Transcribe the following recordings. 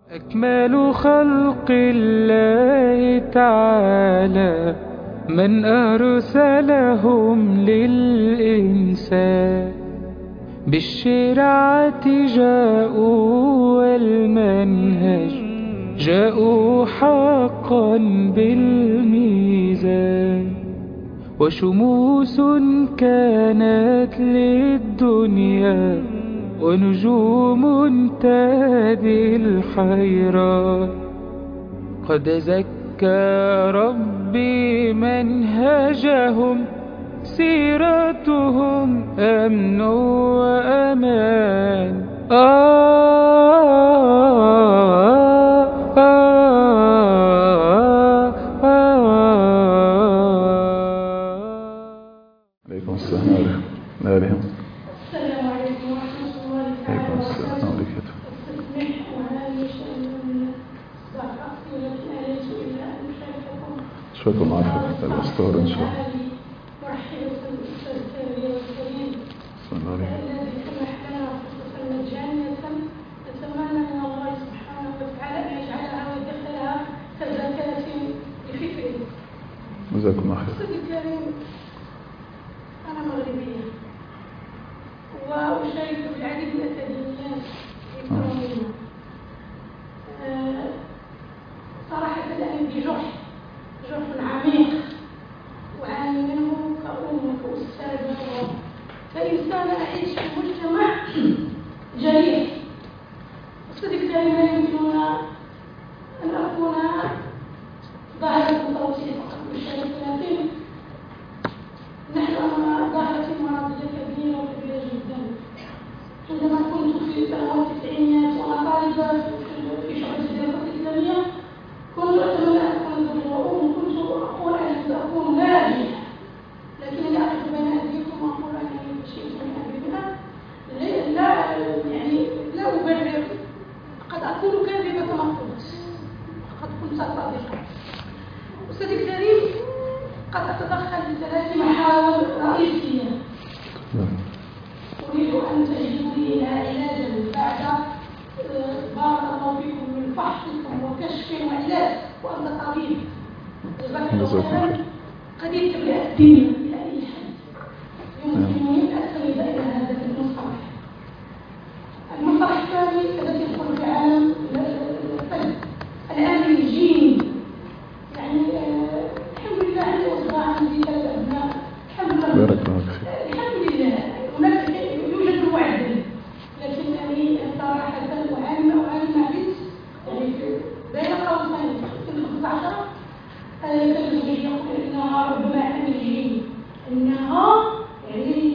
أكمل خلق الله تعالى من أرسلهم للإنسان بالشرعة جاءوا والمنهج جاءوا حقا بالميزان وشموس كانت للدنيا ونجوم تهدي الحيران قد زكى ربي منهجهم سيرتهم أمن وأمان آه آه آه عليكم السلام عليكم عليكم السلام عليكم ورحمة الله تعالى عليكم السلام وبركاته. وبركاته استسمح وهامش من ضعف رأسي لكن آليت إلا أن أشارككم أشوفكم عافية الأستور إن شاء الله مرحبا بالأستاذ الكريم الكريم بسم الله عليكم الذي سمح لنا فرصة مجانية نتمنى من الله سبحانه وتعالى أن يجعلها ويدخلها كزكاة لفكره جزاكم الله خير أستاذ الكريم أنا مغربية وأشارك بالعديد من التدينيات الإلكترونية آه، صراحة أنا عندي جرح جرح عميق وعاني منه كأم كأستاذة كإنسانة أعيش في مجتمع جريح أستاذ الكريم لا يمكننا أن أكون ظاهرة صوتي فقط مشاركة لكن نحن أمام ظاهرة مرضية كبيرة وكبيرة جدا عندما كنت في سنوات التسعينيات وأنا طالبة في شعب الدراسات الإسلامية كنت أتمنى أن أكون دكتورة كنت أقول أن أكون ناجحة لكنني أقف بين أيديكم وأقول أنني شئت من أهلها لا لا- يعني لا أبرر قد أكون كاذبة كما قلت قد كنت صادقة أستاذ الكريم قد أتدخل بثلاث محاور رئيسية أريد أن تجدوا لي لها علاجا بعد آه، بارك الله فيكم من فحصكم وكشف وعلاج وأنت طبيب جزاك الله جزاكم خيرا خير. قد يتبع الدنيا لأي حد يمكنني أن أستند إلى هذا المصطلح المصطلح الثاني الذي يدخل في عالم الفن الآن الجيني يعني آه، الحمد لله عندي أصبع عندي ثلاث أبناء الحمد لله بارك الله فيك الحمد لله هناك يوجد الوعد لكنني صراحة أعاني أعاني مع بنت يعني في- بين قوسين في 15 كان زوجي يقول إنها ربما أمري إنها يعني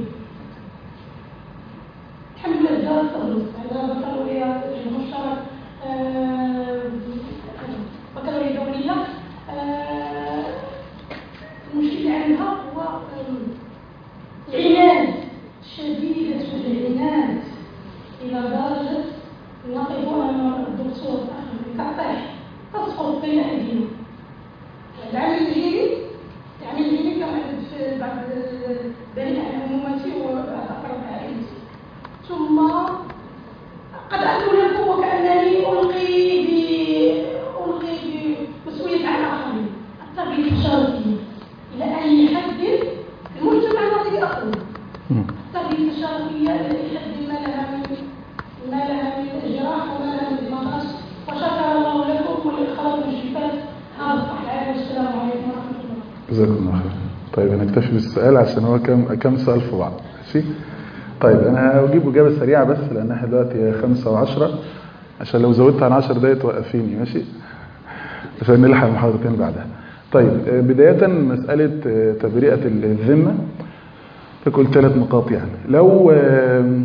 الحمد لله جالس النص هذا بكالوريا مشترك آه، بكالوريا دولية آه، المشكلة عندها هو آم، العناد شديدة العناد إلى درجة نقف أمام الدكتور تطيح تسقط بين أيدينا العمل الجيني العمل الجيني كما في بعض بين عمومتي وأقرب عائلتي ثم قد أكون لكم وكأنني ألقي ب ألقي بمسؤولية على الآخرين التربية الشرطية إلى أي حد المجتمع الذي أقول مم. التربية الشرطية إلى حد ما لها من ما لها من إجراح وما لها من دماغات وشكر الله لكم والإخلاص والشفاء هذا الصح العالم والسلام عليكم ورحمة الله جزاكم الله خير طيب هنكتفي بالسؤال عشان هو كم كم سؤال في بعض ماشي طيب انا هجيب اجابه سريعه بس لان احنا دلوقتي خمسة وعشرة عشان لو زودت عن 10 دقايق توقفيني ماشي عشان نلحق المحاضرتين بعدها طيب آه، بداية مسألة آه، تبرئة الذمة فقلت ثلاث نقاط يعني لو آه،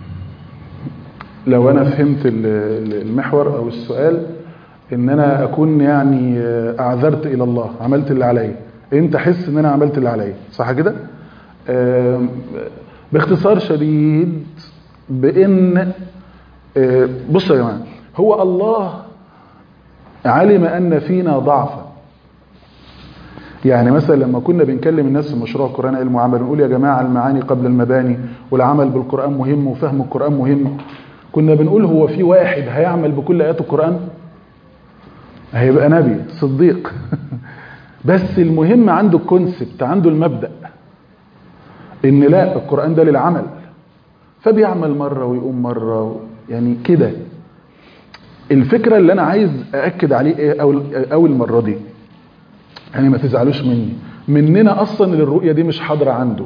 لو انا فهمت ال- ال- المحور او السؤال ان انا اكون يعني آه، اعذرت الى الله عملت اللي عليا انت احس ان انا عملت اللي عليا صح كده آم، باختصار شديد بان آه، بصوا يا جماعه هو الله علم ان فينا ضعفا يعني مثلا لما كنا بنكلم الناس في مشروع قرآن علم وعمل نقول يا جماعة المعاني قبل المباني والعمل بالقرآن مهم وفهم القرآن مهم كنا بنقول هو في واحد هيعمل بكل ايات القران هيبقى نبي صديق بس المهم عنده الكونسبت عنده المبدا ان لا القران ده للعمل فبيعمل مره ويقوم مره و... يعني كده الفكره اللي انا عايز ااكد عليه ايه اول اول مره دي يعني ما تزعلوش مني مننا اصلا للرؤيه دي مش حاضره عنده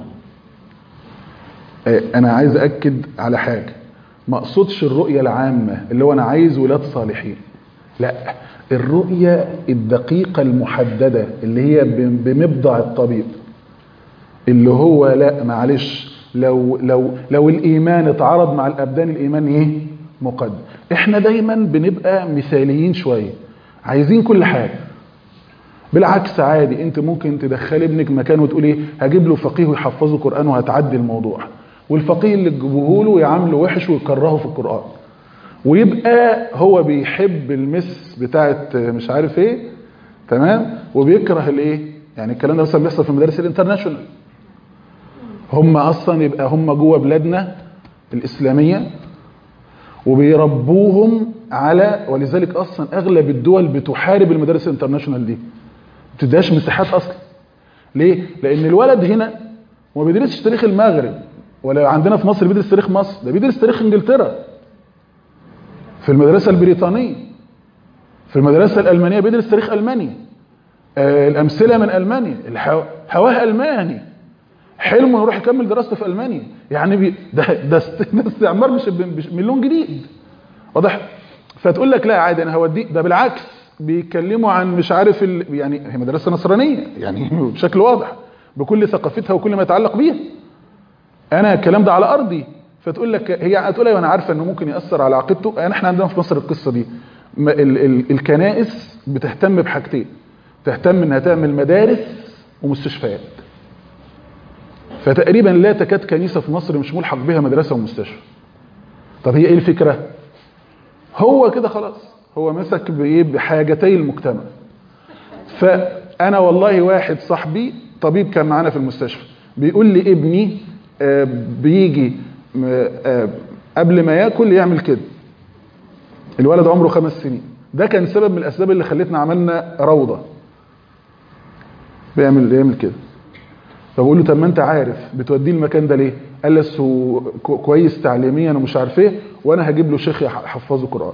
انا عايز اكد على حاجه ما اقصدش الرؤيه العامه اللي هو انا عايز ولاد صالحين لا الرؤيه الدقيقه المحدده اللي هي بمبضع الطبيب اللي هو لا معلش لو لو لو الايمان اتعارض مع الابدان الايمان ايه مقدم احنا دايما بنبقى مثاليين شويه عايزين كل حاجه بالعكس عادي انت ممكن تدخلي ابنك مكان وتقولي ايه هجيب له فقيه ويحفظه قران وهتعدي الموضوع والفقيه اللي تجيبوه له يعامله وحش ويكرهه في القران ويبقى هو بيحب المس بتاعت مش عارف ايه تمام وبيكره الايه يعني الكلام ده مثلا بيحصل في المدارس الانترناشونال هم اصلا يبقى هم جوه بلادنا الاسلاميه وبيربوهم على ولذلك اصلا اغلب الدول بتحارب المدارس الانترناشونال دي ما بتديهاش مساحات اصلا ليه لان الولد هنا وما بيدرسش تاريخ المغرب ولا عندنا في مصر بيدرس تاريخ مصر ده بيدرس تاريخ انجلترا في المدرسه البريطانيه في المدرسه الالمانيه بيدرس تاريخ المانيا آه الامثله من المانيا هواه الماني حلمه يروح يكمل دراسته في المانيا يعني بي ده ده استعمار مش مليون جديد واضح فتقول لك لا عادي انا هوديه ده بالعكس بيتكلموا عن مش عارف ال... يعني هي مدرسه نصرانيه يعني بشكل واضح بكل ثقافتها وكل ما يتعلق بيها انا الكلام ده على ارضي فتقول لك هي هتقول ايوه انا عارفه انه ممكن ياثر على عقيدته يعني احنا عندنا في مصر القصه دي ال... ال... الكنائس بتهتم بحاجتين تهتم انها تعمل مدارس ومستشفيات فتقريبا لا تكاد كنيسه في مصر مش ملحق بها مدرسه ومستشفى طب هي ايه الفكره هو كده خلاص هو مسك بايه بحاجتي المجتمع فانا والله واحد صاحبي طبيب كان معانا في المستشفى بيقول لي ابني آه بيجي آه قبل ما ياكل يعمل كده الولد عمره خمس سنين ده كان سبب من الاسباب اللي خلتنا عملنا روضه بيعمل يعمل كده فبقول له طب ما انت عارف بتوديه المكان ده ليه؟ قال لي اصل كويس تعليميا ومش عارف ايه وانا هجيب له شيخ يحفظه قران.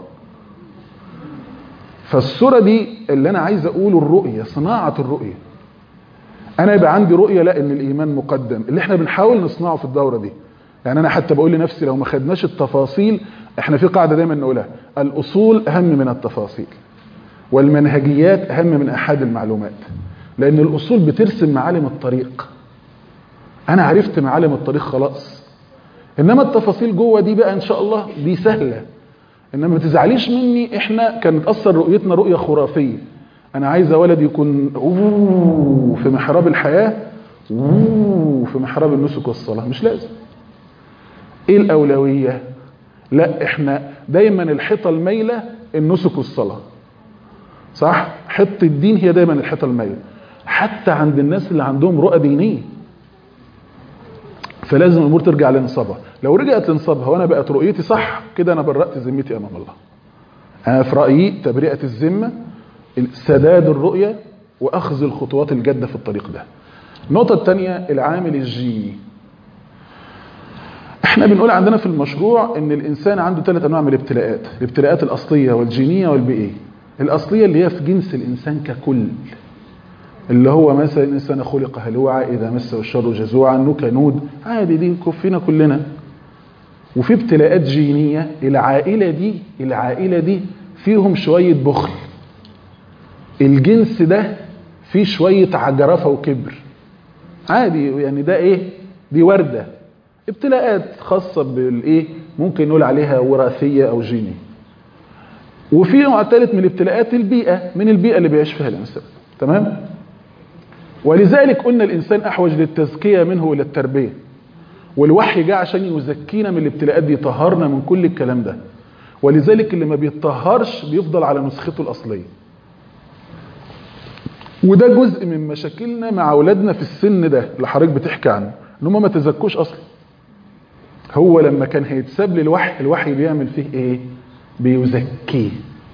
فالصوره دي اللي انا عايز اقوله الرؤيه صناعه الرؤيه. انا يبقى عندي رؤيه لا ان الايمان مقدم اللي احنا بنحاول نصنعه في الدوره دي. يعني انا حتى بقول لنفسي لو ما خدناش التفاصيل احنا في قاعده دايما نقولها الاصول اهم من التفاصيل. والمنهجيات اهم من احاد المعلومات. لان الاصول بترسم معالم الطريق. انا عرفت معالم الطريق خلاص انما التفاصيل جوه دي بقى ان شاء الله دي سهله انما ما تزعليش مني احنا كانت اصلا رؤيتنا رؤيه خرافيه انا عايزه ولد يكون أوه في محراب الحياه أوه في محراب النسك والصلاه مش لازم ايه الاولويه لا احنا دايما الحيطه المايله النسك والصلاه صح حته الدين هي دايما الحيطه المايله حتى عند الناس اللي عندهم رؤى دينيه فلازم الامور ترجع لنصابها لو رجعت لنصابها وانا بقت رؤيتي صح كده انا برأت ذمتي امام الله انا في رايي تبرئه الذمه سداد الرؤيه واخذ الخطوات الجاده في الطريق ده النقطه الثانيه العامل الجيني احنا بنقول عندنا في المشروع ان الانسان عنده ثلاث انواع من الابتلاءات الابتلاءات الاصليه والجينيه والبيئيه الاصليه اللي هي في جنس الانسان ككل اللي هو مثلا الانسان خلق هلوعا اذا مسه الشر جزوعا نكنود عادي دي كفينا كلنا وفي ابتلاءات جينيه العائله دي العائله دي فيهم شويه بخل الجنس ده فيه شويه عجرفه وكبر عادي يعني ده ايه دي ورده ابتلاءات خاصه بالايه ممكن نقول عليها وراثيه او جينيه وفي نوع ثالث من الابتلاءات البيئه من البيئه اللي بيعيش فيها الانسان تمام ولذلك قلنا الإنسان أحوج للتزكية منه إلى التربية والوحي جاء عشان يزكينا من الابتلاءات دي يطهرنا من كل الكلام ده ولذلك اللي ما بيتطهرش بيفضل على نسخته الأصلية وده جزء من مشاكلنا مع أولادنا في السن ده اللي حضرتك بتحكي عنه إن هم ما تزكوش أصلا هو لما كان هيتساب للوحي الوحي بيعمل فيه ايه بيزكيه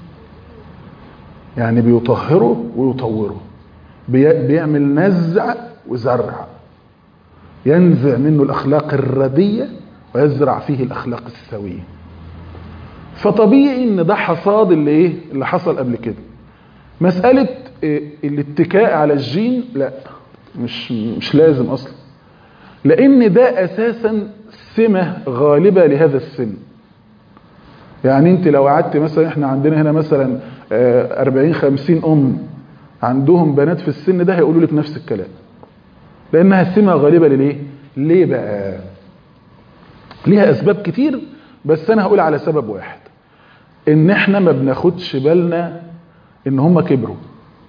يعني بيطهره ويطوره بي- بيعمل نزع وزرع ينزع منه الاخلاق الرديه ويزرع فيه الاخلاق السويه فطبيعي ان ده حصاد اللي ايه اللي حصل قبل كده مساله إيه الاتكاء على الجين لا مش مش لازم اصلا لان ده اساسا سمه غالبه لهذا السن يعني انت لو قعدت مثلا احنا عندنا هنا مثلا آه، 40 50 ام عندهم بنات في السن ده هيقولوا لك نفس الكلام لانها سمه غالبه لليه ليه بقى ليها اسباب كتير بس انا هقول على سبب واحد ان احنا ما بناخدش بالنا ان هم كبروا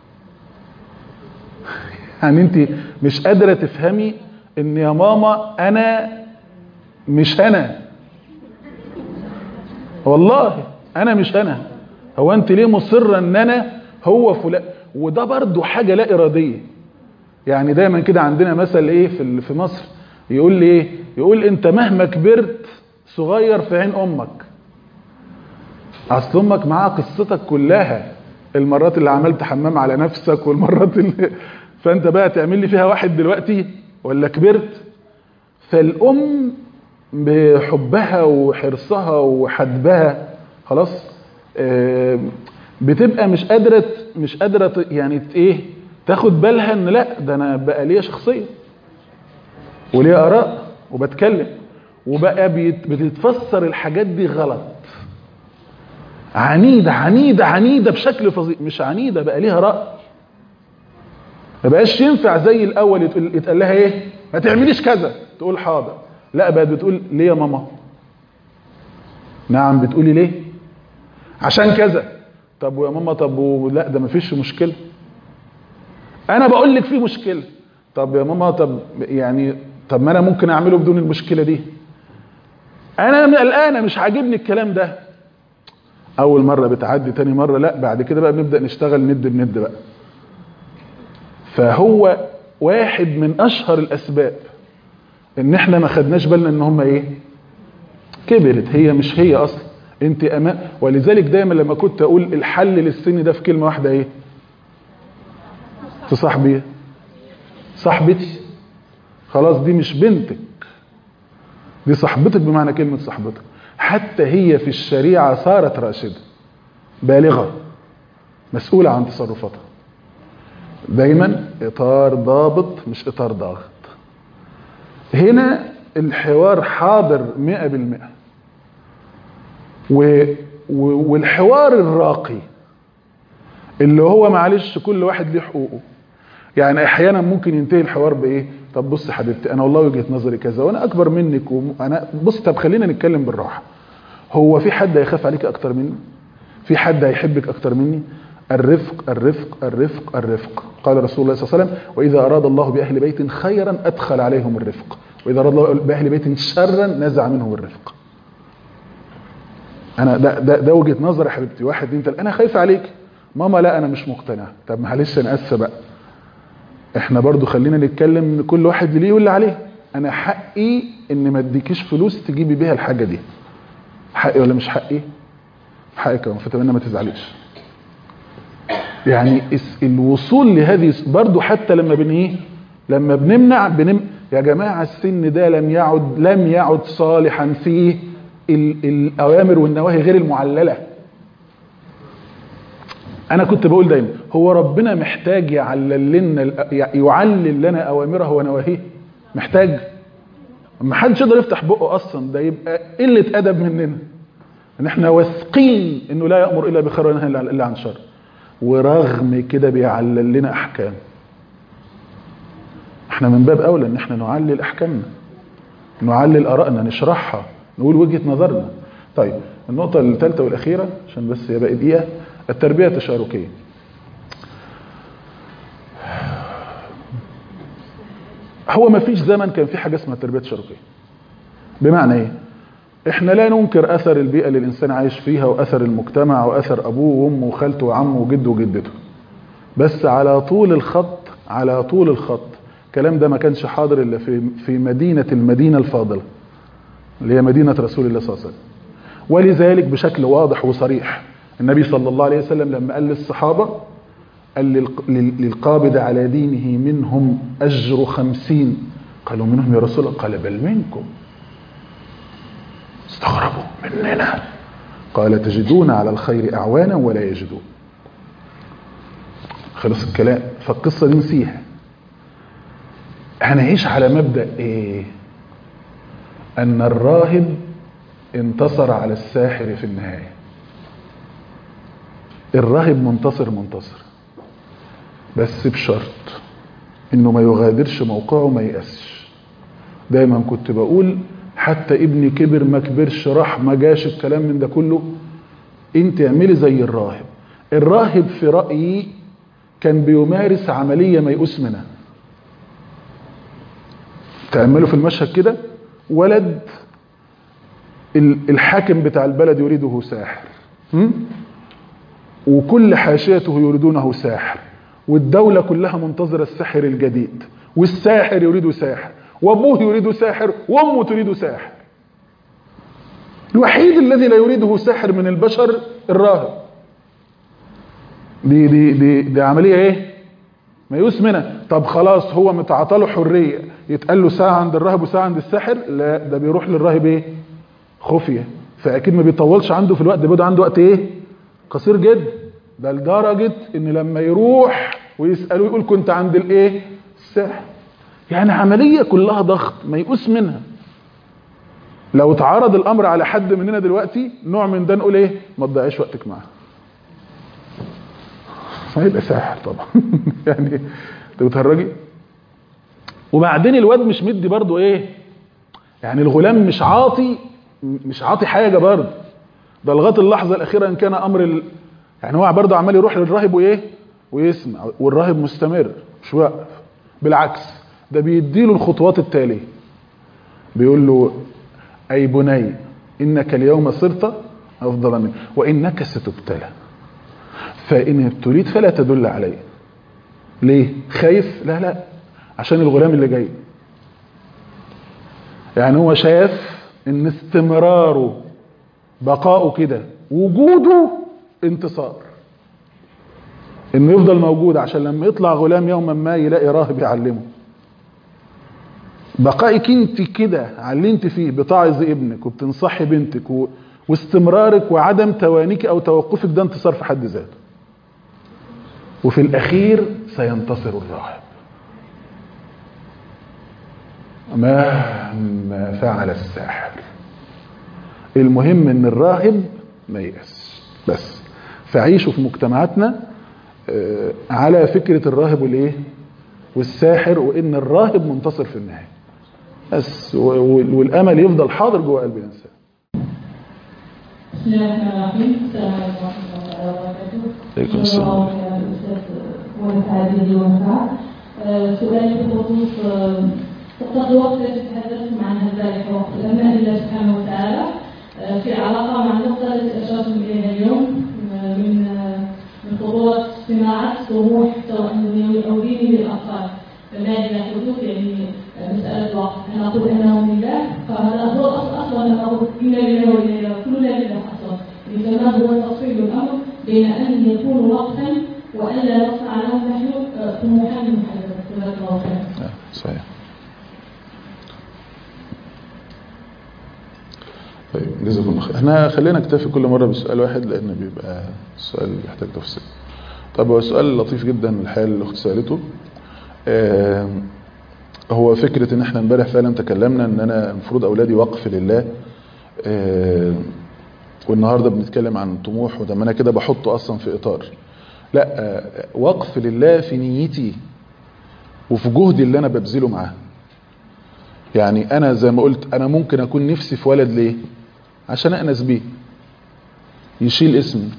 يعني انت مش قادره تفهمي ان يا ماما انا مش انا والله انا مش انا هو انت ليه مصره ان انا هو فلان وده برضو حاجه لا اراديه يعني دايما كده عندنا مثل ايه في ال- في مصر يقول لي ايه يقول انت مهما كبرت صغير في عين امك اصل امك معاها قصتك كلها المرات اللي عملت حمام على نفسك والمرات اللي فانت بقى تعمل لي فيها واحد دلوقتي ولا كبرت فالام بحبها وحرصها وحدبها خلاص آه، بتبقى مش قادره مش قادره ت- يعني ت- ايه تاخد بالها ان لا ده انا بقى ليا شخصيه وليا اراء وبتكلم وبقى بيت- بتتفسر الحاجات دي غلط عنيده عنيده عنيده بشكل فظيع مش عنيده بقى ليها راي ما بقاش ينفع زي الاول يتقال يتقال لها ايه ما تعمليش كذا تقول حاضر لا بقت بتقول ليه يا ماما نعم بتقولي ليه عشان كذا طب ويا ماما طب و- لا ده مفيش مشكله انا بقول لك في مشكله طب يا ماما طب يعني طب ما انا ممكن اعمله بدون المشكله دي انا قلقانه مش عاجبني الكلام ده اول مره بتعدي تاني مره لا بعد كده بقى بنبدا نشتغل ند بند بقى فهو واحد من اشهر الاسباب ان احنا ما خدناش بالنا ان هم ايه كبرت هي مش هي اصلا انت امان ولذلك دايما لما كنت اقول الحل للسن ده في كلمه واحده ايه تصاحبي صاحبتي خلاص دي مش بنتك دي صاحبتك بمعنى كلمه صاحبتك حتى هي في الشريعه صارت راشده بالغه مسؤوله عن تصرفاتها دايما اطار ضابط مش اطار ضاغط هنا الحوار حاضر مئة بالمئة و... و... والحوار الراقي اللي هو معلش كل واحد ليه حقوقه يعني احيانا ممكن ينتهي الحوار بايه طب بص يا حبيبتي انا والله وجهه نظري كذا وانا اكبر منك وانا بص طب خلينا نتكلم بالراحه هو في حد هيخاف عليك اكتر مني في حد هيحبك اكتر مني الرفق الرفق الرفق الرفق قال رسول الله صلى الله عليه وسلم واذا اراد الله باهل بيت خيرا ادخل عليهم الرفق واذا اراد الله باهل بيت شرا نزع منهم الرفق انا ده ده, ده وجهه نظر يا حبيبتي واحد انت انا خايف عليك ماما لا انا مش مقتنع طب معلش انا اسفه بقى احنا برضو خلينا نتكلم ان كل واحد ليه واللي عليه انا حقي ان ما اديكيش فلوس تجيبي بيها الحاجه دي حقي ولا مش حقي حقك فتمنى ما تزعليش يعني اس- الوصول لهذه برضو حتى لما بن ايه لما بنمنع بنم يا جماعه السن ده لم يعد لم يعد صالحا فيه ال- الاوامر والنواهي غير المعلله انا كنت بقول دايما هو ربنا محتاج يعلل لنا ال- يعلل لنا اوامره ونواهيه محتاج ما حدش يقدر يفتح بقه اصلا ده يبقى قله ادب مننا ان احنا واثقين انه لا يامر الا بخير ولا ينهى الا عن شر ورغم كده بيعلل لنا احكام احنا من باب اولى ان احنا نعلل احكامنا نعلل ارائنا نشرحها نقول وجهه نظرنا طيب النقطه الثالثه والاخيره عشان بس هي باقي دقيقه التربيه التشاركيه هو ما فيش زمن كان في حاجه اسمها التربيه التشاركيه بمعنى ايه احنا لا ننكر اثر البيئه اللي الانسان عايش فيها واثر المجتمع واثر ابوه وامه وخالته وعمه وجده وجدته بس على طول الخط على طول الخط الكلام ده ما كانش حاضر الا في في مدينه المدينه الفاضله اللي هي مدينة رسول الله صلى الله عليه وسلم ولذلك بشكل واضح وصريح النبي صلى الله عليه وسلم لما قال للصحابة قال للق- لل- للقابض على دينه منهم أجر خمسين قالوا منهم يا رسول الله قال بل منكم استغربوا مننا قال تجدون على الخير أعوانا ولا يجدون خلص الكلام فالقصة دي نسيها هنعيش على مبدأ ايه ان الراهب انتصر على الساحر في النهاية الراهب منتصر منتصر بس بشرط انه ما يغادرش موقعه ما يأسش دايما كنت بقول حتى ابني كبر ما كبرش راح ما جاش الكلام من ده كله انت اعملي زي الراهب الراهب في رأيي كان بيمارس عملية ميؤوس منها تأملوا في المشهد كده ولد ال- الحاكم بتاع البلد يريده ساحر م? وكل حاشيته يريدونه ساحر والدولة كلها منتظرة الساحر الجديد والساحر يريد ساحر وابوه يريد ساحر وامه تريد ساحر الوحيد الذي لا يريده ساحر من البشر الراهب دي دي دي, دي عملية ايه ميؤوس منها طب خلاص هو متعاطى له حريه يتقال له ساعه عند الراهب وساعه عند الساحر لا ده بيروح للراهب ايه خفيه فاكيد ما بيطولش عنده في الوقت ده بيبقى عنده وقت ايه قصير جدا ده لدرجه ان لما يروح ويساله يقول كنت عند الايه الساحر يعني عمليه كلها ضغط ميؤوس منها لو تعرض الامر على حد مننا دلوقتي نوع من ده نقول ايه ما تضيعيش وقتك معاه هيبقى ساحر طبعا يعني انت بتهرجي وبعدين الواد مش مدي برضو ايه يعني الغلام مش عاطي مش عاطي حاجه برضه ده لغايه اللحظه الاخيره ان كان امر ال... يعني هو برضه عمال يروح للراهب وايه ويسمع والراهب مستمر مش واقف بالعكس ده بيديله الخطوات التاليه بيقول له اي بني انك اليوم صرت افضل مني وانك ستبتلى فإن ابتليت فلا تدل عليه ليه خايف لا لا عشان الغلام اللي جاي يعني هو شاف ان استمراره بقاؤه كده وجوده انتصار انه يفضل موجود عشان لما يطلع غلام يوما ما يلاقي راهب يعلمه بقائك انت كده على اللي انت فيه بتعظ ابنك وبتنصحي بنتك و... واستمرارك وعدم توانيك او توقفك ده انتصار في حد ذاته وفي الأخير سينتصر الراهب مهما فعل الساحر المهم ان الراهب ما ييأس بس فعيشوا في مجتمعاتنا آه، على فكرة الراهب والايه والساحر وان الراهب منتصر في النهاية بس و- و- والامل يفضل حاضر جوه قلب الانسان بسم الله الرحمن الرحيم السلام عليكم ورحمة الله وبركاته. عليكم السلام. الله خير الأستاذ ونفع به ونفع. آه، سؤالي بخصوص آه، قد وقت تحدثتم عنها البارحة وقت الأمن لله سبحانه وتعالى آه، في علاقة مع النقطة التي أشرتم إليها اليوم آه، من آه، من خطورة صناعة طموح سواء دنيوي أو ديني للأطفال. فما هي حدوث يعني آه، مسألة الوقت أنا أقول أنه لله فهذا هو أصل أصلا أنا أقول إنا لله وإنا إليه كلنا لله أصلا يعني فما هو تفصيل الأمر بين أن يكون وقتا وألا نصنع له نحن آه، طموحا محددة جزاك الله خيرا. آه، صحيح طيب جزاكم الله خير احنا خلينا نكتفي كل مره بسؤال واحد لان بيبقى السؤال بيحتاج تفصيل طب هو سؤال لطيف جدا الحقيقه اللي الاخت سالته آم، هو فكره ان احنا امبارح فعلا تكلمنا ان انا المفروض اولادي وقف لله آم، والنهارده بنتكلم عن طموح وده ما انا كده بحطه اصلا في اطار لا آه، وقف لله في نيتي وفي جهدي اللي انا ببذله معاه يعني انا زي ما قلت انا ممكن اكون نفسي في ولد ليه عشان انس بيه يشيل اسمي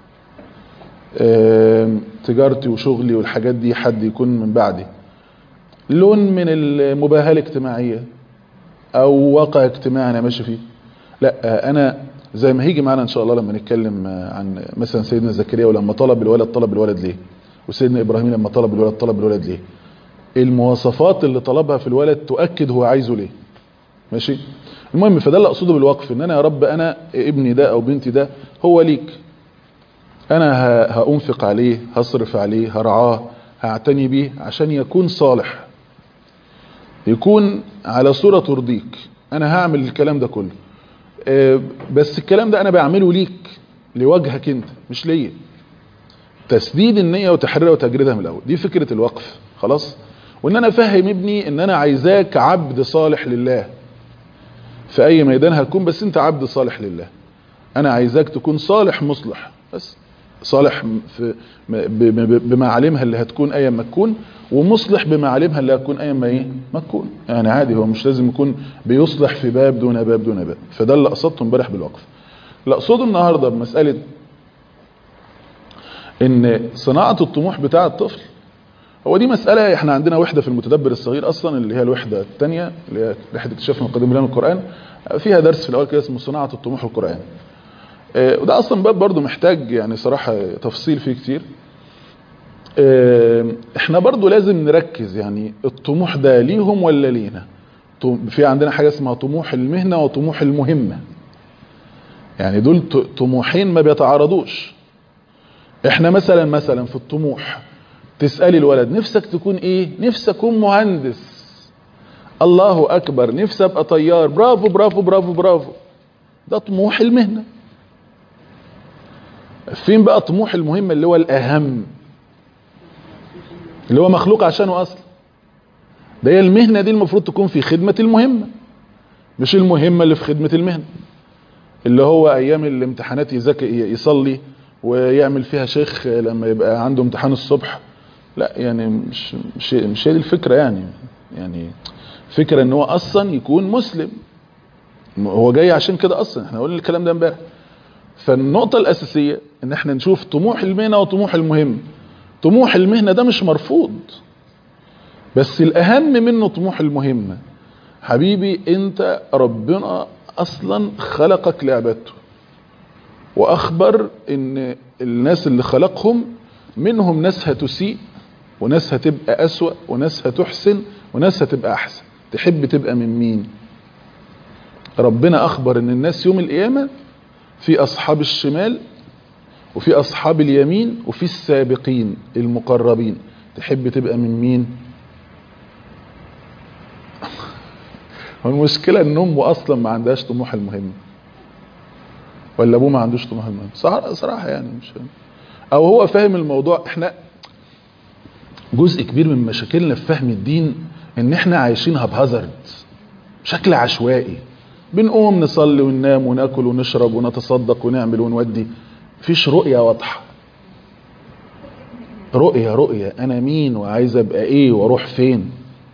آم، تجارتي وشغلي والحاجات دي حد يكون من بعدي لون من المباهاة الاجتماعية او واقع اجتماعي انا ماشي فيه لا آه، انا زي ما هيجي معانا ان شاء الله لما نتكلم آه، عن مثلا سيدنا زكريا ولما طلب الولد طلب الولد ليه وسيدنا ابراهيم لما طلب الولد طلب الولد ليه المواصفات اللي طلبها في الولد تؤكد هو عايزه ليه ماشي المهم فده اللي اقصده بالوقف ان انا يا رب انا ابني ده او بنتي ده هو ليك انا ه- هانفق عليه هصرف عليه هرعاه هعتني بيه عشان يكون صالح يكون على صورة ترضيك انا هعمل الكلام ده كله آه، بس الكلام ده انا بعمله ليك لوجهك انت مش ليا تسديد النية وتحريرها وتجريدها من الاول دي فكرة الوقف خلاص وان انا افهم ابني ان انا عايزاك عبد صالح لله في اي ميدان هتكون بس انت عبد صالح لله انا عايزاك تكون صالح مصلح بس صالح في ب- ب- بمعالمها اللي هتكون ايا ما تكون ومصلح بمعالمها اللي هتكون ايا ما ايه ما تكون يعني عادي هو مش لازم يكون بيصلح في باب دون باب دون باب فده اللي قصدته امبارح بالوقف اللي اقصده النهارده بمساله ان صناعه الطموح بتاع الطفل هو دي مسألة احنا عندنا وحدة في المتدبر الصغير اصلا اللي هي الوحدة الثانية اللي هي رحلة اكتشاف من قديم من القرآن فيها درس في الاول كده اسمه صناعة الطموح القرآني آه، وده اصلا باب برضو محتاج يعني صراحة تفصيل فيه كتير آه، احنا برضو لازم نركز يعني الطموح ده ليهم ولا لينا طم- في عندنا حاجة اسمها طموح المهنة وطموح المهمة يعني دول ط- طموحين ما بيتعارضوش احنا مثلا مثلا في الطموح تسألي الولد نفسك تكون ايه نفسك اكون مهندس الله اكبر نفسي ابقى طيار برافو برافو برافو برافو ده طموح المهنة فين بقى طموح المهمة اللي هو الاهم اللي هو مخلوق عشانه اصلا ده هي المهنة دي المفروض تكون في خدمة المهمة مش المهمة اللي في خدمة المهنة اللي هو ايام الامتحانات يذاكر يصلي ويعمل فيها شيخ لما يبقى عنده امتحان الصبح لا يعني مش مش مش هي دي الفكره يعني يعني فكره ان هو اصلا يكون مسلم هو جاي عشان كده اصلا احنا قلنا الكلام ده امبارح فالنقطه الاساسيه ان احنا نشوف طموح المهنه وطموح المهم طموح المهنه ده مش مرفوض بس الاهم منه طموح المهمه حبيبي انت ربنا اصلا خلقك لعبادته واخبر ان الناس اللي خلقهم منهم ناس هتسيء وناس هتبقى اسوأ وناس هتحسن وناس هتبقى احسن تحب تبقى من مين ربنا اخبر ان الناس يوم القيامة في اصحاب الشمال وفي اصحاب اليمين وفي السابقين المقربين تحب تبقى من مين هو المشكلة ان امه اصلا ما عندهاش طموح المهم ولا ابوه ما عندوش طموح المهم صراحة, صراحة يعني مش او هو فاهم الموضوع احنا جزء كبير من مشاكلنا في فهم الدين ان احنا عايشينها بهازارد بشكل عشوائي بنقوم نصلي وننام وناكل ونشرب ونتصدق ونعمل ونودي مفيش رؤية واضحة رؤية رؤية انا مين وعايز ابقى ايه واروح فين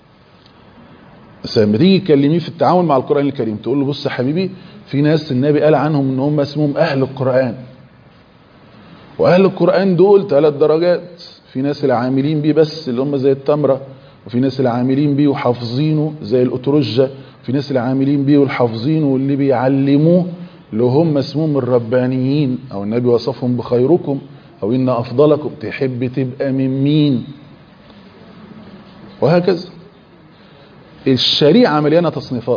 بس لما تيجي تكلميه في التعامل مع القرآن الكريم تقول له بص يا حبيبي في ناس النبي قال عنهم ان هم اسمهم اهل القرآن واهل القرآن دول ثلاث درجات في ناس العاملين بيه بس اللي هم زي التمرة وفي ناس العاملين بيه وحافظينه زي الأترجة في ناس العاملين بيه والحافظينه واللي بيعلموه اللي هم اسمهم الربانيين او النبي وصفهم بخيركم او ان افضلكم تحب تبقى من مين وهكذا الشريعة مليانة تصنيفات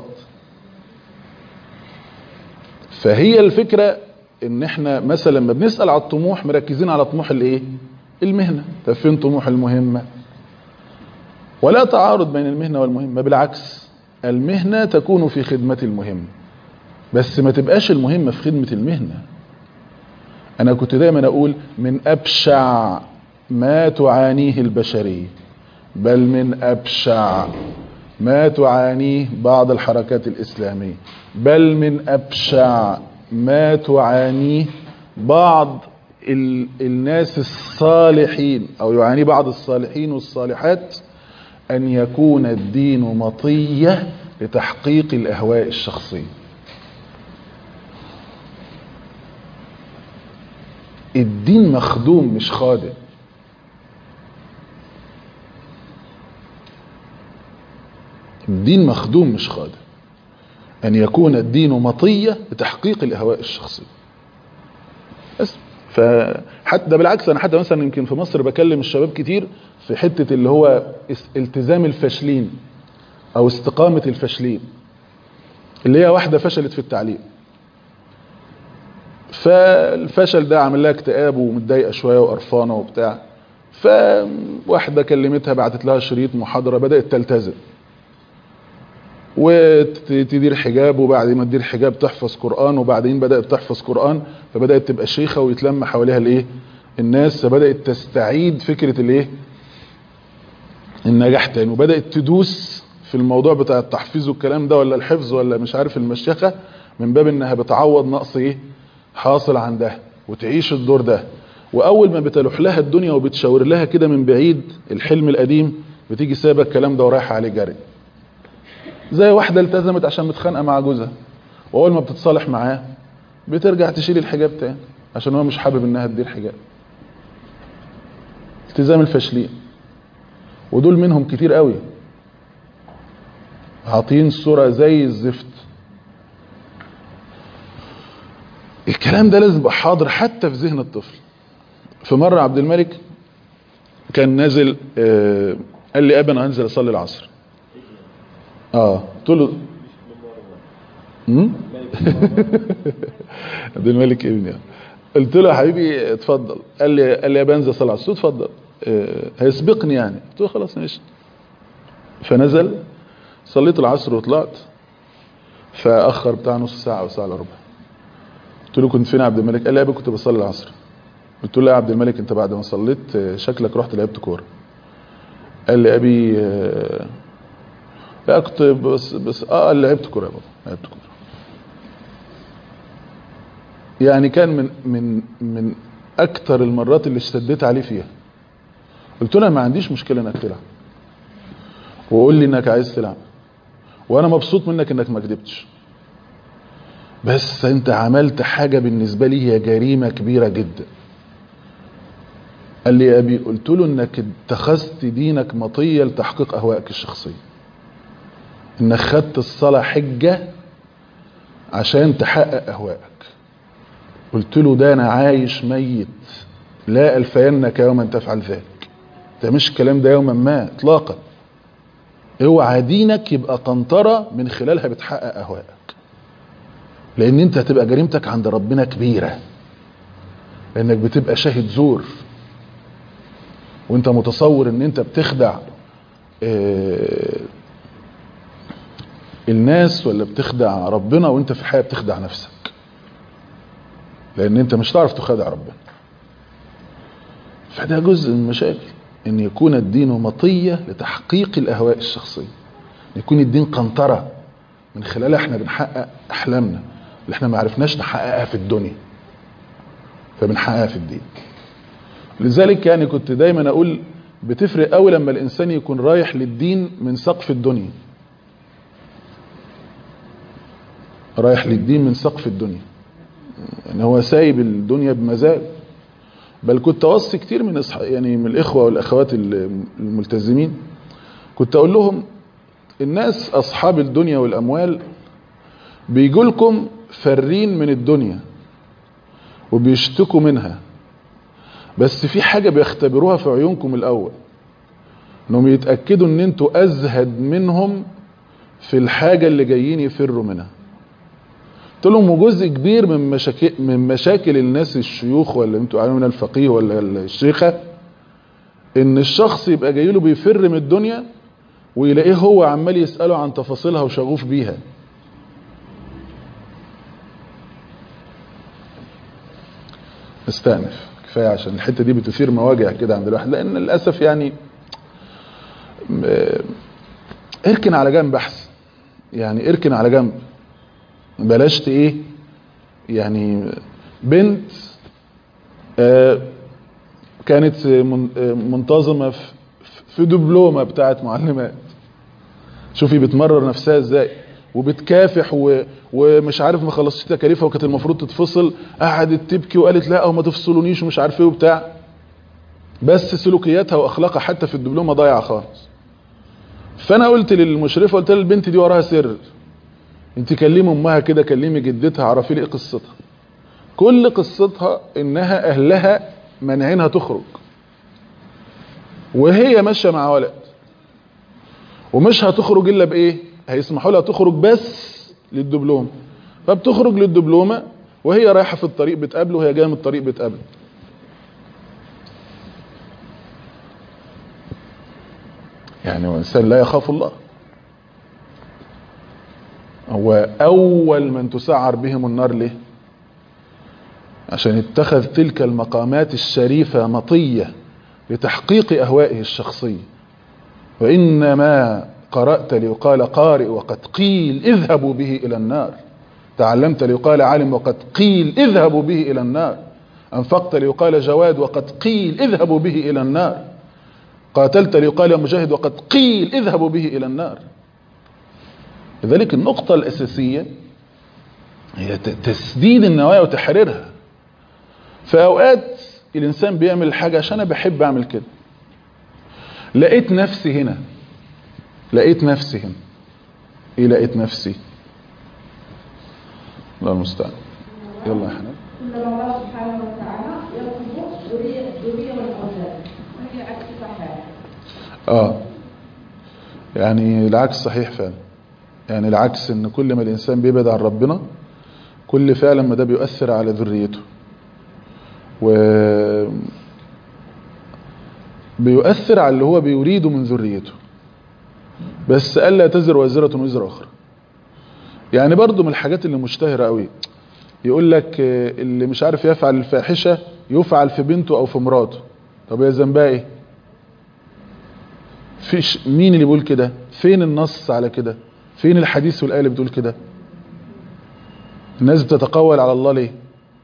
فهي الفكرة ان احنا مثلا لما بنسأل على الطموح مركزين على طموح الايه المهنة طب فين طموح المهمة ولا تعارض بين المهنة والمهمة بالعكس المهنة تكون في خدمة المهمة بس ما تبقاش المهمة في خدمة المهنة انا كنت دايما اقول من ابشع ما تعانيه البشرية بل من ابشع ما تعانيه بعض الحركات الاسلامية بل من ابشع ما تعانيه بعض ال الناس الصالحين او يعاني بعض الصالحين والصالحات ان يكون الدين مطية لتحقيق الاهواء الشخصية الدين مخدوم مش خادم الدين مخدوم مش خادم ان يكون الدين مطية لتحقيق الاهواء الشخصية بس فحتى ده بالعكس انا حتى مثلا يمكن في مصر بكلم الشباب كتير في حتة اللي هو التزام الفاشلين او استقامة الفاشلين اللي هي واحده فشلت في التعليم فالفشل ده عامل لها اكتئاب ومتضايقه شويه وقرفانه وبتاع فواحده كلمتها بعتت لها شريط محاضره بدات تلتزم وتدير حجاب وبعد ما تدير حجاب تحفظ قرآن وبعدين بدأت تحفظ قرآن فبدأت تبقى شيخة ويتلم حواليها الايه الناس فبدأت تستعيد فكرة الايه النجاح تاني وبدأت تدوس في الموضوع بتاع التحفيظ والكلام ده ولا الحفظ ولا مش عارف المشيخة من باب انها بتعوض نقص ايه حاصل عندها وتعيش الدور ده واول ما بتلوح لها الدنيا وبتشاور لها كده من بعيد الحلم القديم بتيجي سابه الكلام ده ورايحه عليه جري زي واحدة التزمت عشان متخانقة مع جوزها واول ما بتتصالح معاه بترجع تشيل الحجاب تاني عشان هو مش حابب انها تدير حجاب التزام الفاشلين ودول منهم كتير قوي عاطين صورة زي الزفت الكلام ده لازم يبقى حاضر حتى في ذهن الطفل في مرة عبد الملك كان نازل آه قال لي ابا انا هنزل اصلي العصر اه قلت له عبد الملك ابني قلت له يا حبيبي اتفضل قال لي قال لي يا بنزل صلاه العصر اتفضل آه هيسبقني يعني قلت له خلاص ماشي فنزل صليت العصر وطلعت فاخر بتاع نص ساعه او ساعه الا ربع قلت له كنت فين يا عبد الملك قال لي يا ابني كنت بصلي العصر قلت له لا يا عبد الملك انت بعد ما صليت شكلك رحت لعبت كوره قال لي ابي آه لا كنت بس بس اه لعبت كوره بابا لعبت كوره يعني كان من من من اكتر المرات اللي اشتديت عليه فيها قلت له ما عنديش مشكله انك تلعب وقول لي انك عايز تلعب وانا مبسوط منك انك ما كدبتش بس انت عملت حاجه بالنسبه لي هي جريمه كبيره جدا قال لي يا ابي قلت له انك اتخذت دينك مطيه لتحقيق اهوائك الشخصيه انك خدت الصلاة حجة عشان تحقق اهوائك قلت له ده انا عايش ميت لا الفينك يوما تفعل ذلك ده مش الكلام ده يوما ما اطلاقا اوعى دينك يبقى قنطرة من خلالها بتحقق اهوائك لان انت هتبقى جريمتك عند ربنا كبيرة لانك بتبقى شاهد زور وانت متصور ان انت بتخدع اه الناس ولا بتخدع ربنا وانت في الحقيقه بتخدع نفسك لان انت مش هتعرف تخادع ربنا فده جزء من المشاكل ان يكون الدين مطيه لتحقيق الاهواء الشخصيه ان يكون الدين قنطره من خلالها احنا بنحقق احلامنا اللي احنا ما عرفناش نحققها في الدنيا فبنحققها في الدين لذلك يعني كنت دايما اقول بتفرق قوي لما الانسان يكون رايح للدين من سقف الدنيا رايح للدين من سقف الدنيا يعني هو سايب الدنيا بمزاج بل كنت اوصي كتير من أصح... يعني من الاخوه والاخوات الملتزمين كنت اقول لهم الناس اصحاب الدنيا والاموال بيجوا لكم فرين من الدنيا وبيشتكوا منها بس في حاجه بيختبروها في عيونكم الاول انهم يتاكدوا ان انتوا ازهد منهم في الحاجه اللي جايين يفروا منها قلت لهم وجزء كبير من مشاكل من مشاكل الناس الشيوخ ولا انتوا عارفين الفقيه ولا الشيخه ان الشخص يبقى جاي له بيفر من الدنيا ويلاقيه هو عمال يساله عن تفاصيلها وشغوف بيها استأنف كفايه عشان الحته دي بتثير مواجع كده عند الواحد لان للاسف يعني اركن على جنب احسن يعني اركن على جنب بلاش ايه يعني بنت آه كانت منتظمة في دبلومة بتاعت معلمات شوفي بتمرر نفسها ازاي وبتكافح و... ومش عارف ما خلصتش تكاليفها وكانت المفروض تتفصل قعدت تبكي وقالت لا او ما تفصلونيش ومش عارف ايه وبتاع بس سلوكياتها واخلاقها حتى في الدبلومه ضايعه خالص فانا قلت للمشرفه قلت لها البنت دي وراها سر انت كلمي امها كده كلمي جدتها عرفي لي ايه قصتها كل قصتها انها اهلها مانعينها تخرج وهي ماشيه مع ولد ومش هتخرج الا بايه هيسمحوا لها تخرج بس للدبلوم فبتخرج للدبلومه وهي رايحه في الطريق بتقابله وهي جايه من الطريق بتقابله يعني هو انسان لا يخاف الله هو اول من تسعر بهم النار ليه عشان اتخذ تلك المقامات الشريفة مطية لتحقيق أهوائه الشخصية وإنما قرأت ليقال قارئ وقد قيل اذهبوا به إلى النار تعلمت ليقال عالم وقد قيل اذهبوا به إلى النار أنفقت ليقال جواد وقد قيل اذهبوا به إلى النار قاتلت ليقال مجاهد وقد قيل اذهبوا به إلى النار لذلك النقطة الأساسية هي تسديد النوايا وتحريرها في اوقات الانسان بيعمل حاجة عشان انا بحب اعمل كده لقيت نفسي هنا لقيت نفسي هنا ايه لقيت نفسي الله المستعان يلا يا حنان إن الله سبحانه وتعالى يطلب الذرية الذرية والأولاد وهي عكس صحيح اه يعني العكس صحيح فعلا يعني العكس ان كل ما الانسان بيبعد عن ربنا كل فعلا ما ده بيؤثر على ذريته و بيؤثر على اللي هو بيريده من ذريته بس ألا تزر وازرة وزر أخرى يعني برضو من الحاجات اللي مشتهرة قوي يقول لك آه، اللي مش عارف يفعل الفاحشة يفعل في بنته أو في مراته طب هي ذنبها ايه فيش مين اللي بيقول كده فين النص على كده فين الحديث والآية اللي بتقول كده الناس بتتقول على الله ليه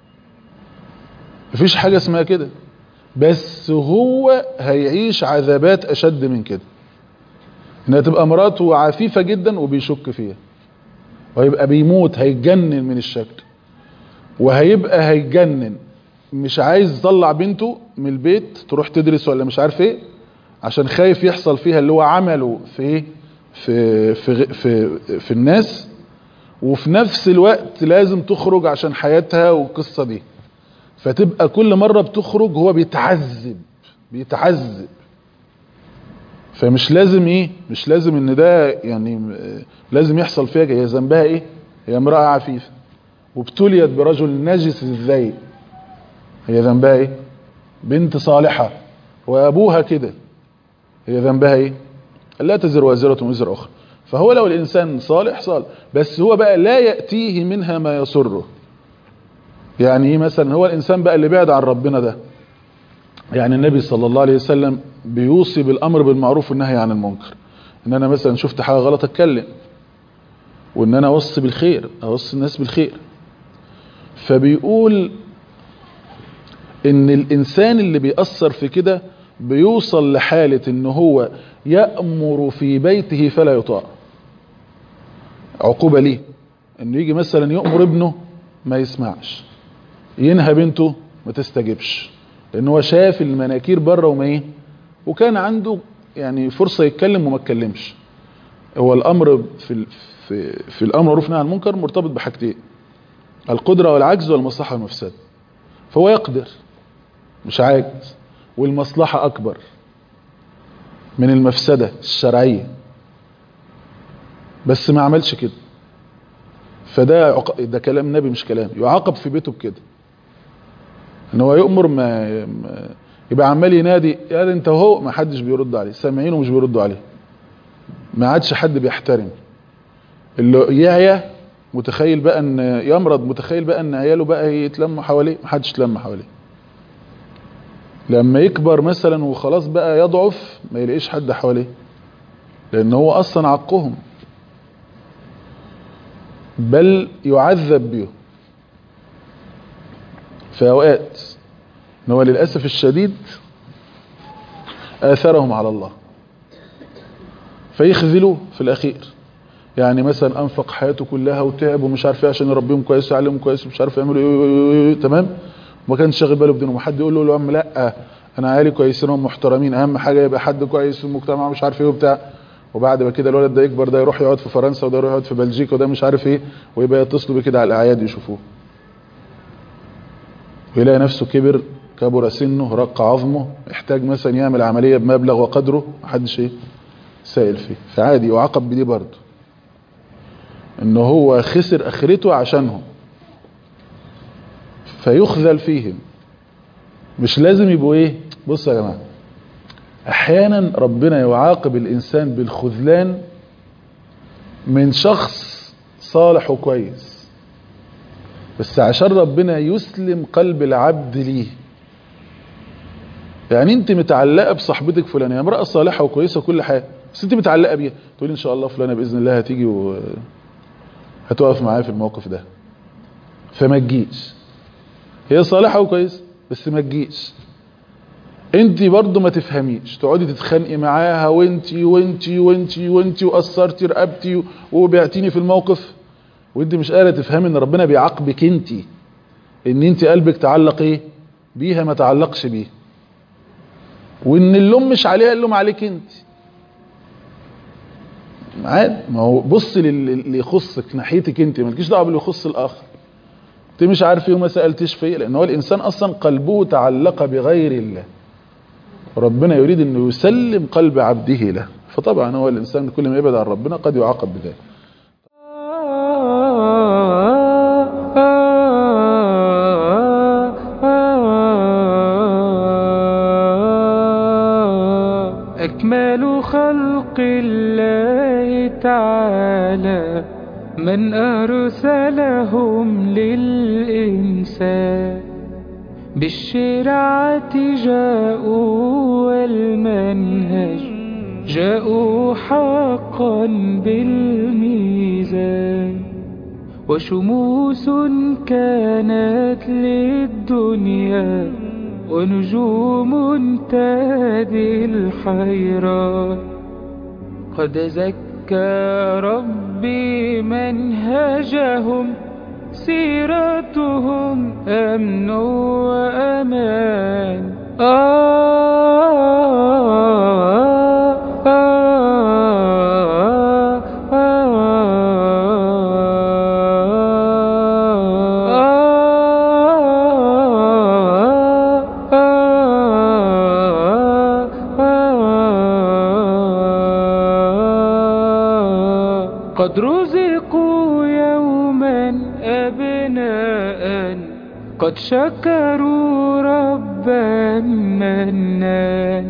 مفيش حاجة اسمها كده بس هو هيعيش عذابات أشد من كده انها تبقى مراته عفيفة جدا وبيشك فيها وهيبقى بيموت هيتجنن من الشك وهيبقى هيتجنن مش عايز يطلع بنته من البيت تروح تدرس ولا مش عارف ايه عشان خايف يحصل فيها اللي هو عمله في ايه في في غ- في, في الناس وفي نفس الوقت لازم تخرج عشان حياتها والقصة دي فتبقى كل مرة بتخرج هو بيتعذب بيتعذب فمش لازم ايه مش لازم ان ده يعني آه، لازم يحصل فيها هي ذنبها ايه هي امرأة عفيفة وابتليت برجل نجس الذيل هي ذنبها ايه بنت صالحة وابوها كده هي ذنبها ايه لا تزر وازرة وزر اخرى فهو لو الانسان صالح صالح بس هو بقى لا يأتيه منها ما يسره يعني ايه مثلا هو الانسان بقى اللي بعد عن ربنا ده يعني النبي صلى الله عليه وسلم بيوصي بالامر بالمعروف والنهي عن المنكر ان انا مثلا شفت حاجه غلط اتكلم وان انا اوصي بالخير اوصي الناس بالخير فبيقول ان الانسان اللي بيأثر في كده بيوصل لحالة ان هو يأمر في بيته فلا يطاع عقوبة ليه انه يجي مثلا يأمر ابنه ما يسمعش ينهى بنته ما تستجبش لان هو شاف المناكير بره وما ايه وكان عنده يعني فرصة يتكلم وما اتكلمش هو الامر في ال- في في الامر معروف نهي عن المنكر مرتبط بحاجتين القدرة والعجز والمصلحة والمفسدة فهو يقدر مش عاجز والمصلحة اكبر من المفسدة الشرعية بس ما عملش كده فده عق... ده كلام نبي مش كلام يعاقب في بيته بكده ان هو يؤمر ما, ما يبقى عمال ينادي قال انت هو ما حدش بيرد عليه سامعينه مش بيردوا عليه ما عادش حد بيحترم اللي يعيا متخيل بقى ان يمرض متخيل بقى ان عياله بقى يتلموا حواليه ما حدش يتلم حواليه لما يكبر مثلا وخلاص بقى يضعف ما يلاقيش حد حواليه لان هو اصلا عقهم بل يعذب بيه في اوقات ان هو للاسف الشديد اثرهم على الله فيخذلوه في الاخير يعني مثلا انفق حياته كلها وتعب ومش عارف ايه عشان يربيهم كويس ويعلمهم كويس ومش عارف يعملوا ايه إيه إيه تمام وما كانش شاغل باله بدينهم وحد يقول له يا عم لا انا عيالي كويسين ومحترمين اهم حاجه يبقى حد كويس في المجتمع مش عارف ايه وبتاع وبعد ما كده الولد ده يكبر ده يروح يقعد في فرنسا وده يروح يقعد في بلجيكا وده مش عارف ايه ويبقى يتصلوا بيه كده على الاعياد يشوفوه ويلاقي نفسه كبر كبر سنه رق عظمه يحتاج مثلا يعمل عمليه بمبلغ وقدره محدش ايه سائل فيه فعادي يعاقب بدي برضه ان هو خسر اخرته عشانهم فيخذل فيهم مش لازم يبقوا ايه بصوا يا جماعه احيانا ربنا يعاقب الانسان بالخذلان من شخص صالح وكويس بس عشان ربنا يسلم قلب العبد ليه يعني انت متعلقه بصاحبتك فلانه هي امراه صالحه وكويسه وكل حاجه بس انت متعلقه بيها تقولي ان شاء الله فلانه باذن الله هتيجي وهتقف معايا في الموقف ده فما تجيش هي صالحه وكويسه بس ما تجيش انت برضو ما تفهميش تقعدي تتخانقي معاها وانتي وانتي وانتي وانتي وقصرتي رقبتي وبعتيني في الموقف وانت مش قادره تفهمي ان ربنا بيعاقبك انت ان انت قلبك تعلق ايه بيها ما تعلقش بيه وان اللوم مش عليها اللوم عليك انت عادي ما هو بص اللي يخصك ناحيتك انت مالكيش دعوه باللي يخص الاخر انت مش عارف ايه وما سالتش فيه لان هو الانسان اصلا قلبه تعلق بغير الله ربنا يريد انه يسلم قلب عبده له فطبعا هو الانسان كل ما يبعد عن ربنا قد يعاقب بذلك أكمل خلق الله تعالى من أرسلهم للإنسان بالشرعة جاءوا والمنهج جاءوا حقا بالميزان وشموس كانت للدنيا ونجوم تهدي الحيران قد زكى ربي منهجهم سيرتهم أمن وأمان آه آه آه قد رزقوا يوما أبناء قد شكروا ربا منان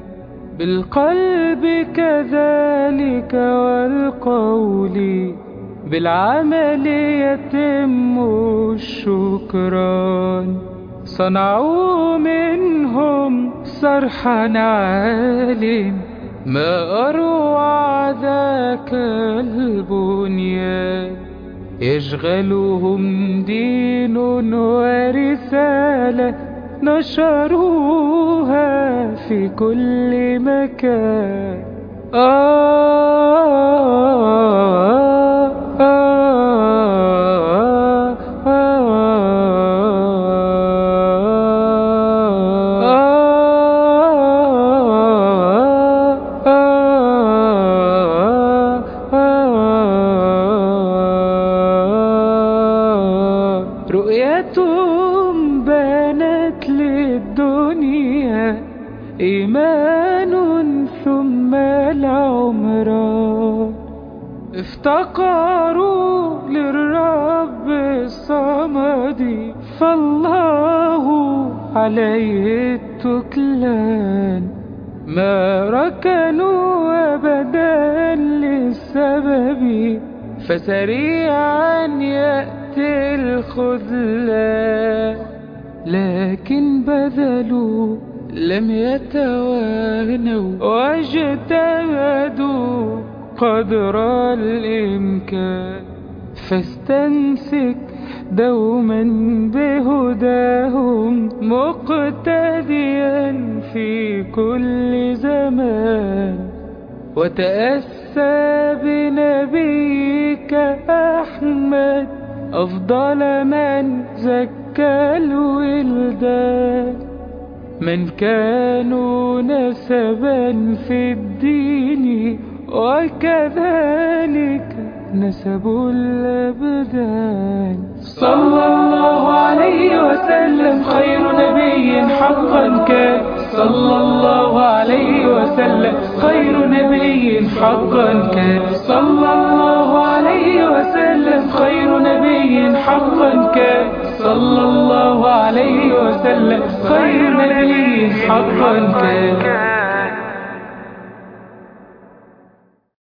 بالقلب كذلك والقول بالعمل يتم الشكران صنعوا منهم صرحا عال ما أروع ذاك البنيان يشغلهم دين ورسالة نشروها في كل مكان آه آه آه رؤيتهم بانت للدنيا إيمان ثم العمران افتقروا للرب الصمد فالله عليه التكلان ما ركنوا أبدا للسبب فسريعا يأتي الخذلان لكن بذلوا لم يتوانوا واجتهدوا قدر الإمكان فاستمسك دوما بهداهم مقتديا في كل زمان وتأسى بنبيك أحمد أفضل من زكى الولدان من كانوا نسبا في الدين وكذلك نسب الأبدان صلى الله عليه وسلم خير نبي حقا كان صلى الله عليه وسلم وسلم خير نبي حقا كان صلى الله عليه وسلم خير نبي حقا كان صلى الله عليه وسلم خير نبي حقا كان